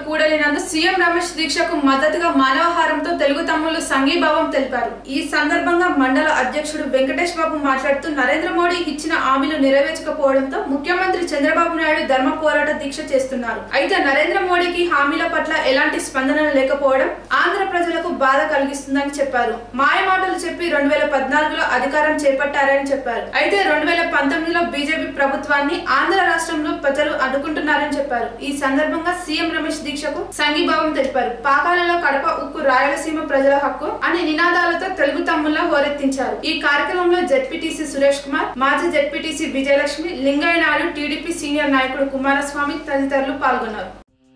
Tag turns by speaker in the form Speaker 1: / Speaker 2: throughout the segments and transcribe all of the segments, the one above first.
Speaker 1: కూడలి నందు సీఎం రమేష్ దీక్షకు మద్దతుగా మానవహారంతో తెలుగు తమ్ముళ్లు సంఘీభావం తెలిపారు ఈ సందర్భంగా మండల అధ్యక్షుడు వెంకటేష్ బాబు మాట్లాడుతూ నరేంద్ర మోడీ ఇచ్చిన హామీలు నెరవేర్చకపోవడంతో ముఖ్యమంత్రి చంద్రబాబు నాయుడు ధర్మ పోరాట దీక్ష చేస్తున్నారు అయితే నరేంద్ర మోడీకి హామీల పట్ల ఎలాంటి స్పందన లేకపోవడం ఆంధ్ర ప్రజలకు బాధ కలిగిస్తుందని చెప్పారు మాయ మాటలు చెప్పి రెండు వేల పద్నాలుగులో అధికారం చేపట్టారని చెప్పారు అయితే రెండు వేల పంతొమ్మిదిలో బీజేపీ ప్రభుత్వాన్ని ఆంధ్ర రాష్ట్రంలో ప్రజలు అడ్డుకుంటున్నారని చెప్పారు ఈ సందర్భంగా సీఎం రమేష్ దీక్షకు సంఘీభావం తెలిపారు పాకాలలో కడప ఉక్కు రాయలసీమ ప్రజల హక్కు అనే నినాదాలతో తెలుగు తమ్ముళ్ల హోరెత్తించారు ఈ కార్యక్రమంలో జెడ్పీటీసీ సురేష్ కుమార్ మాజీ ZPTC Vijayalakshmi Lingaiah Naidu TDP senior నాయకుడు కుమారస్వామి తదితరులు పాల్గొన్నారు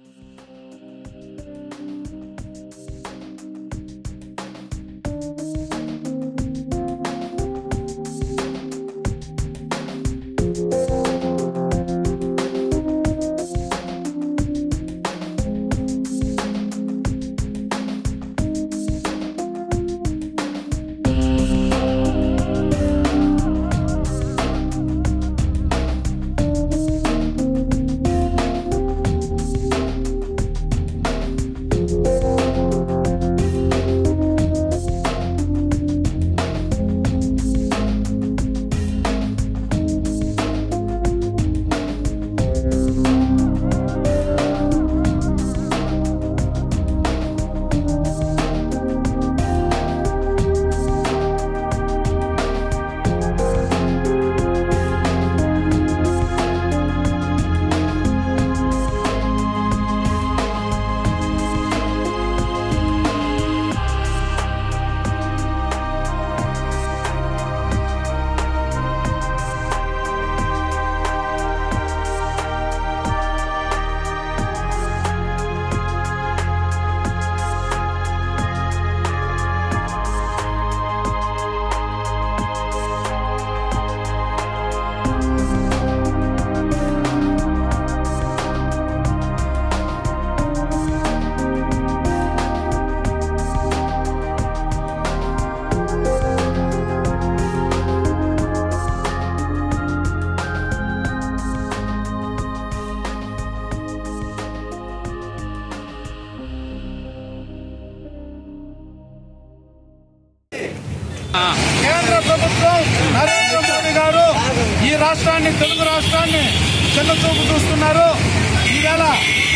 Speaker 2: కేంద్ర ప్రభుత్వం నరేంద్ర మోడీ గారు ఈ రాష్ట్రాన్ని తెలుగు రాష్ట్రాన్ని చిన్నచూపు చూస్తున్నారు ఈవేళ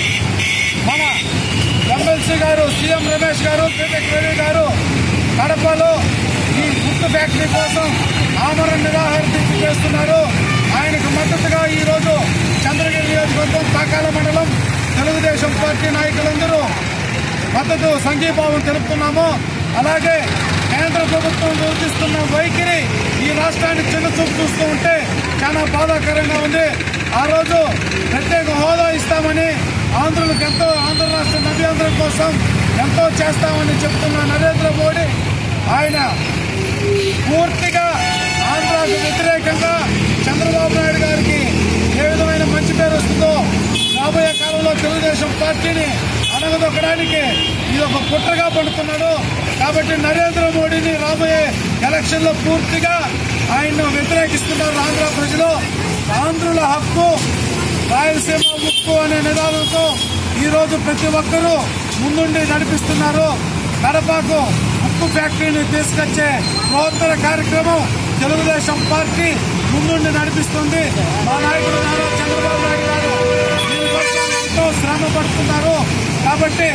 Speaker 2: మన ఎమ్మెల్సీ గారు సీఎం రమేష్ గారు పీటెక్ రవి గారు కడపలో ఈ గుట్టు ఫ్యాక్టరీ కోసం ఆమరణ నిరాహార దీక్ష చేస్తున్నారు ఆయనకు మద్దతుగా ఈ రోజు చంద్రగిరి నియోజకవర్గం పాకాల మండలం తెలుగుదేశం పార్టీ నాయకులందరూ మద్దతు సంఘీభావం తెలుపుతున్నాము అలాగే కేంద్ర ప్రభుత్వం వివరిస్తున్న వైఖరి ఈ రాష్ట్రాన్ని చిన్న చూపు చూస్తూ ఉంటే చాలా బాధాకరంగా ఉంది ఆ రోజు ప్రత్యేక హోదా ఇస్తామని ఆంధ్రులకు ఎంతో ఆంధ్ర రాష్ట్ర నవ్యాంధ్రం కోసం ఎంతో చేస్తామని చెప్తున్న నరేంద్ర మోడీ ఆయన పూర్తిగా ఆంధ్రాకు వ్యతిరేకంగా చంద్రబాబు నాయుడు గారికి ఏ విధమైన మంచి పేరు వస్తుందో రాబోయే కాలంలో తెలుగుదేశం పార్టీని అనగదొక్కడానికి ఇది ఒక కుట్రగా పడుతున్నాడు కాబట్టి నరేంద్ర మోడీని రాబోయే ఎలక్షన్ లో పూర్తిగా ఆయన్ను వ్యతిరేకిస్తున్నారు ఆంధ్ర ప్రజలు ఆంధ్రుల హక్కు రాయలసీమ ముక్కు అనే నినాదంతో ఈ రోజు ప్రతి ఒక్కరూ ముందుండి నడిపిస్తున్నారు కడపకు ఉక్కు ఫ్యాక్టరీని తీసుకొచ్చే బృహత్తర కార్యక్రమం తెలుగుదేశం పార్టీ ముందుండి నడిపిస్తుంది మా నాయకుడు నారా చంద్రబాబు నాయుడు గారు దీనికోసం ఎంతో శ్రమ పడుతున్నారు కాబట్టి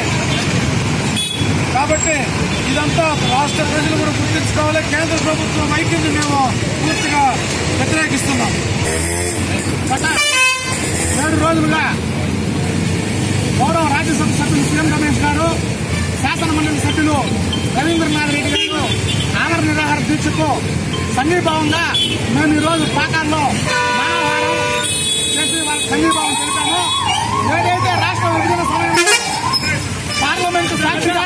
Speaker 2: కాబట్టి ఇదంతా రాష్ట్ర ప్రజలు కూడా గుర్తించుకోవాలి కేంద్ర ప్రభుత్వం వైఖరిని మేము పూర్తిగా వ్యతిరేకిస్తున్నాం గత ఏడు రోజులుగా గౌరవ రాజ్యసభ సభ్యులు సీఎం రమేష్ గారు శాసన మండలి సభ్యులు రవీంద్రనాథ్ రెడ్డి గారు ఆమర నిరాహార దీక్షకు సమీభావంగా మేము ఈరోజు పాకాల్లో మానవహారం చేసి వాళ్ళకి సమీభావం తెలిపాము ఏదైతే రాష్ట్ర విభజన సమయంలో పార్లమెంటు సాక్షిగా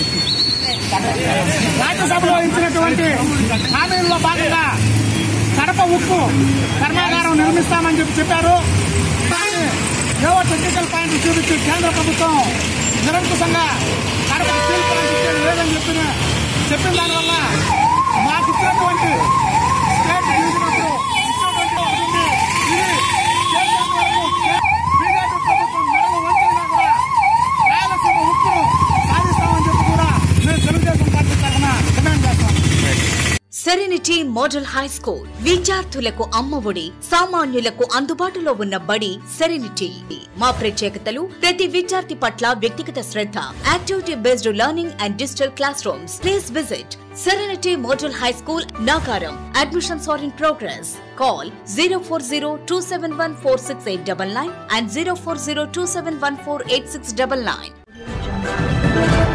Speaker 2: రాజ్యసభలో ఇచ్చినటువంటి హామీల్లో భాగంగా కడప ఉక్కు కర్మాగారం నిర్మిస్తామని చెప్పి చెప్పారు కానీ ఏవో టెక్నికల్ పాయింట్ చూపించి కేంద్ర ప్రభుత్వం నిరంకుశంగా కడప స్టీల్ ప్లాంట్ ఇచ్చేది లేదని చెప్పిన చెప్పిన దానివల్ల మాకు ఇచ్చినటువంటి స్టేట్ డివిజనర్లు ఇచ్చినటువంటి ఒకటి ఉంది. ఇది కేంద్రం వరకు బీజేపీ ప్రభుత్వం మెడలు వంచైనా కూడా
Speaker 3: సెరెనిటీ మోడల్ హై స్కూల్ విద్యార్థులకు అమ్మఒడి సామాన్యులకు అందుబాటులో ఉన్న బడి సెరెనిటీ మా ప్రత్యేకతలు ప్రతి విద్యార్థి పట్ల వ్యక్తిగత శ్రద్ధ activity based learning and digital classrooms please visit Serenity Model High School, Nagaram. Admissions are in progress. Call 040 and 040